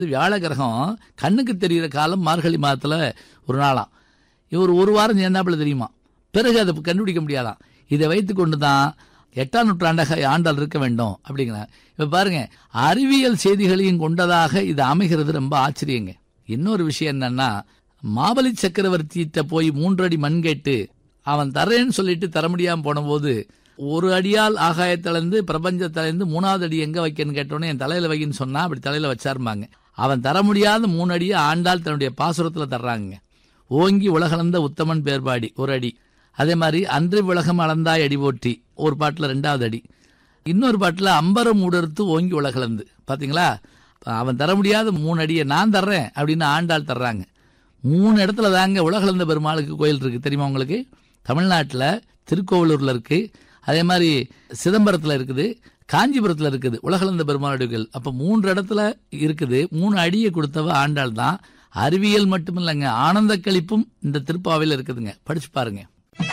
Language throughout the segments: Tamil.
வியாழ கிரகம் கண்ணுக்கு தெரிகிற காலம் மார்கழி மாதத்துல ஒரு நாளாம் இவர் ஒரு வாரம் சேர்ந்தாப்புல தெரியுமா பிறகு அதை கண்டுபிடிக்க முடியாதாம் இதை வைத்து கொண்டு தான் எட்டாம் நூற்றாண்டாக ஆண்டாள் இருக்க வேண்டும் அப்படிங்கிறாங்க இப்ப பாருங்க அறிவியல் செய்திகளையும் கொண்டதாக இது அமைகிறது ரொம்ப ஆச்சரியங்க இன்னொரு விஷயம் என்னன்னா மாபலி சக்கரவர்த்தியிட்ட போய் மூன்று அடி மண் கேட்டு அவன் தரேன்னு சொல்லிட்டு தர முடியாம போனபோது ஒரு அடியால் ஆகாயத்திலிருந்து பிரபஞ்சத்திலிருந்து மூணாவது அடி எங்க வைக்கன்னு கேட்டோன்னே என் தலையில வைக்கன்னு சொன்னா அப்படி தலையில வச்சாருமாங்க அவன் தர முடியாத மூணு அடியை ஆண்டாள் தன்னுடைய பாசுரத்துல தர்றாங்க ஓங்கி உலகளந்த உத்தமன் பேர்பாடி ஒரு அடி அதே மாதிரி அன்று உலகம் அளந்தாய் அடி போற்றி ஒரு பாட்டுல ரெண்டாவது அடி இன்னொரு பாட்டுல அம்பரம் உடர்த்து ஓங்கி உலகளந்து பாத்தீங்களா அவன் தர முடியாத மூணு அடியை நான் தர்றேன் அப்படின்னு ஆண்டாள் தர்றாங்க மூணு இடத்துல தாங்க உலகளந்த பெருமாளுக்கு கோயில் இருக்கு தெரியுமா உங்களுக்கு தமிழ்நாட்டில் திருக்கோவிலூர்ல இருக்கு அதே மாதிரி சிதம்பரத்தில் இருக்குது காஞ்சிபுரத்தில் இருக்குது உலகளந்த பெருமாளுடைய கோயில் அப்போ மூன்று இடத்துல இருக்குது மூணு அடியை கொடுத்தவ ஆண்டாள் தான் அறிவியல் மட்டும் இல்லைங்க ஆனந்த கழிப்பும் இந்த திருப்பாவையில் இருக்குதுங்க படிச்சு பாருங்க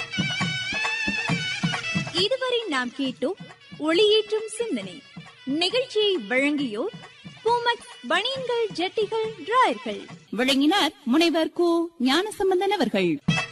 இதுவரை நாம் கேட்டோம் ஒளியேற்றும் சிந்தனை நிகழ்ச்சியை வழங்கியோர் பூமக் பனியன்கள் ஜட்டிகள் டிராயர்கள் விளங்கினார் முனைவர் கு ஞானசம்பந்தன் அவர்கள்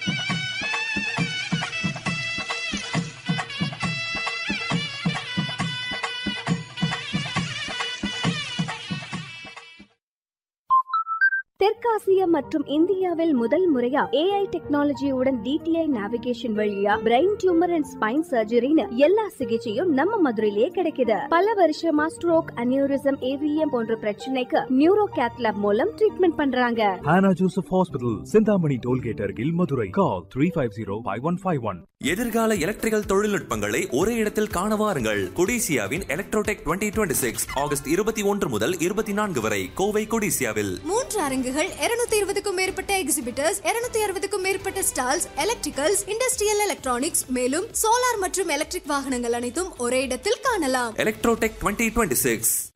தெற்காசியா மற்றும் இந்தியாவில் முதல் முறையா ஏஐ டெக்னாலஜியுடன் டிடிஐ நேவிகேஷன் வழியா பிரெயின் டியூமர் அண்ட் ஸ்பைன் சர்ஜரின்னு எல்லா சிகிச்சையும் நம்ம மதுரையிலேயே கிடைக்குது பல வருஷமா ஸ்ட்ரோக் அனியூரிசம் ஏவிஎம் போன்ற பிரச்சனைக்கு நியூரோ கேத்லாப் மூலம் ட்ரீட்மெண்ட் பண்றாங்க Hannah Joseph Hospital, Sindhamani Tollgate Argil, Madurai. Call 350-5151. எதிர்கால எலக்ட்ரிக்கல் தொழில்நுட்பங்களை ஒரே இடத்தில் காண வாருங்கள் கொடிசியாவின் எலக்ட்ரோடெக் 2026 சிக்ஸ் ஆகஸ்ட் இருபத்தி ஒன்று முதல் இருபத்தி நான்கு வரை கோவை கொடிசியாவில் மூன்று அரங்குகள் 220 இருபதுக்கும் மேற்பட்ட எக்ஸிபிட்டர்ஸ் 260 அறுபதுக்கும் மேற்பட்ட ஸ்டால்ஸ் எலக்ட்ரிக்கல்ஸ் இண்டஸ்ட்ரியல் எலக்ட்ரானிக்ஸ் மேலும் சோலார் மற்றும் எலக்ட்ரிக் வாகனங்கள் அனைத்தும் ஒரே இடத்தில் காணலாம் எலக்ட்ரோடெக் 2026